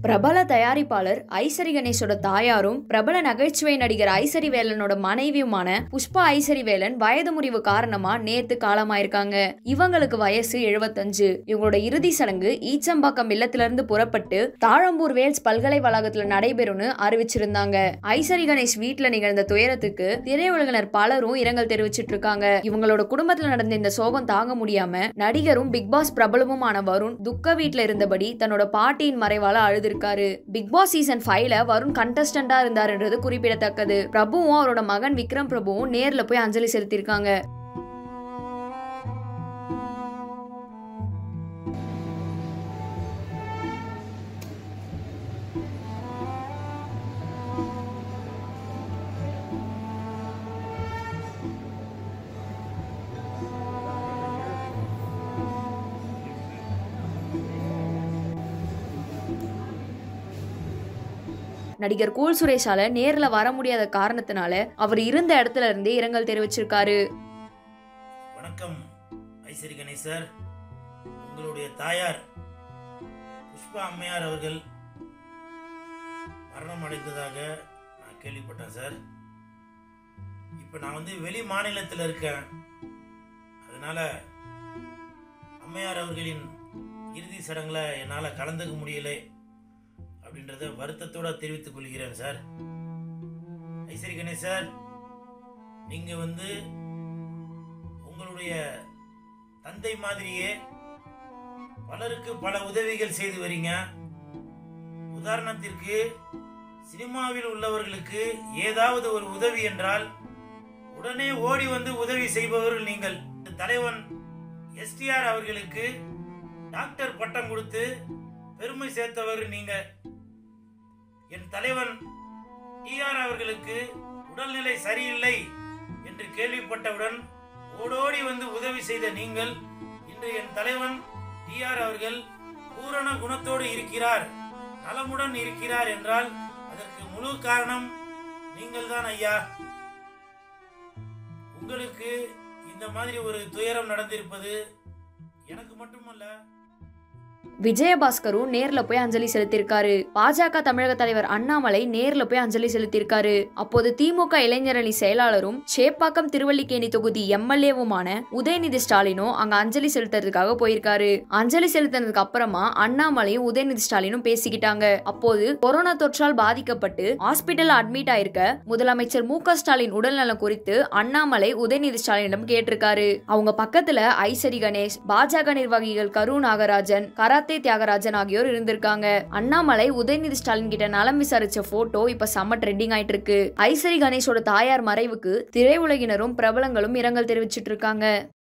பிரபல தயாரிப்பாளர் ஐசரி கணேஷோட தாயாரும் பிரபல நகைச்சுவை நடிகர் ஐசரி வேலனோட மனைவியுமான புஷ்பா ஐசரி வேலன் வயது முறிவு காரணமா நேத்து காலமாயிருக்காங்க இவங்களுக்கு வயசு எழுபத்தஞ்சு இவங்களோட இறுதி சடங்கு ஈச்சம்பாக்கம் இல்லத்திலிருந்து புறப்பட்டு தாழம்பூர் வேல்ஸ் பல்கலை வளாகத்துல நடைபெறும்னு அறிவிச்சிருந்தாங்க ஐசரி கணேஷ் வீட்டுல நிகழ்ந்த துயரத்துக்கு திரையுலகினர் பலரும் இரங்கல் தெரிவிச்சிட்டு இருக்காங்க இவங்களோட குடும்பத்துல நடந்த இந்த சோகம் தாங்க முடியாம நடிகரும் பிக் பாஸ் பிரபலமுமான வருண் துக்க வீட்ல இருந்தபடி தன்னோட பாட்டியின் மறைவால அழுதிருக்காரு பிக் பாஸ் சீசன் ஃபைவ்ல வருண் கண்டஸ்டண்டா இருந்தாருன்றது குறிப்பிடத்தக்கது பிரபுவும் அவரோட மகன் விக்ரம் பிரபுவும் நேர்ல போய் அஞ்சலி செலுத்தியிருக்காங்க நடிகர் கூல் சுரேஷால நேர்ல வர முடியாத காரணத்தினால அவர் இருந்த இடத்துல இருந்தே இரங்கல் தெரிவிச்சிருக்காரு வணக்கம் ஐஸ்வரி கணேஷ் சார் உங்களுடைய தாயார் புஷ்பா அம்மையார் அவர்கள் மரணம் அடைந்ததாக நான் கேள்விப்பட்டேன் சார் இப்போ நான் வந்து வெளி மாநிலத்தில் இருக்கேன் அதனால அம்மையார் அவர்களின் இறுதி சடங்கில் என்னால் கலந்துக்க முடியலை அப்படின்றத வருத்தத்தோட தெரிவித்துக் கொள்கிறேன் சார் ஐஸ்வரி கணேஷ் சார் நீங்கள் வந்து உங்களுடைய தந்தை மாதிரியே பலருக்கு பல உதவிகள் செய்து வரீங்க உதாரணத்திற்கு சினிமாவில் உள்ளவர்களுக்கு ஏதாவது ஒரு உதவி என்றால் உடனே ஓடி வந்து உதவி செய்பவர்கள் நீங்கள் தலைவன் எஸ்டிஆர் அவர்களுக்கு டாக்டர் பட்டம் கொடுத்து பெருமை சேர்த்தவர் நீங்க என் தலைவன் டிஆர் அவர்களுக்கு உடல்நிலை சரியில்லை என்று கேள்விப்பட்டவுடன் ஓடோடி வந்து உதவி செய்த நீங்கள் இன்று என் தலைவன் டிஆர் அவர்கள் பூரண குணத்தோடு இருக்கிறார் நலமுடன் இருக்கிறார் என்றால் அதற்கு முழு காரணம் நீங்கள் தான் ஐயா உங்களுக்கு இந்த மாதிரி ஒரு துயரம் நடந்திருப்பது எனக்கு மட்டுமல்ல விஜயபாஸ்கரும் நேர்ல போய் அஞ்சலி செலுத்தியிருக்காரு பாஜக தமிழக தலைவர் அண்ணாமலை நேர்ல போய் அஞ்சலி செலுத்தியிருக்காரு அப்போது திமுக இளைஞரணி செயலாளரும் சேப்பாக்கம் திருவல்லிக்கேணி தொகுதி எம்எல்ஏவுமான உதயநிதி ஸ்டாலினும் அங்க அஞ்சலி செலுத்துறதுக்காக போயிருக்காரு அஞ்சலி செலுத்தினதுக்கு அப்புறமா அண்ணாமலையும் உதயநிதி ஸ்டாலினும் பேசிக்கிட்டாங்க அப்போது கொரோனா தொற்றால் பாதிக்கப்பட்டு ஹாஸ்பிட்டல் அட்மிட் ஆயிருக்க முதலமைச்சர் மு க ஸ்டாலின் உடல்நலம் குறித்து அண்ணாமலை உதயநிதி ஸ்டாலினிடம் கேட்டிருக்காரு அவங்க பக்கத்துல ஐசரி கணேஷ் பாஜக நிர்வாகிகள் கரு நாகராஜன் கராத்தே தியாகராஜன் ஆகியோர் இருந்திருக்காங்க அண்ணாமலை உதயநிதி ஸ்டாலின் கிட்ட நலம் விசாரிச்ச போட்டோ இப்ப செம்ம ட்ரெண்டிங் ஆயிட்டு இருக்கு ஐசரி கணேஷோட தாயார் மறைவுக்கு திரையுலகினரும் பிரபலங்களும் இரங்கல் தெரிவிச்சிட்டு இருக்காங்க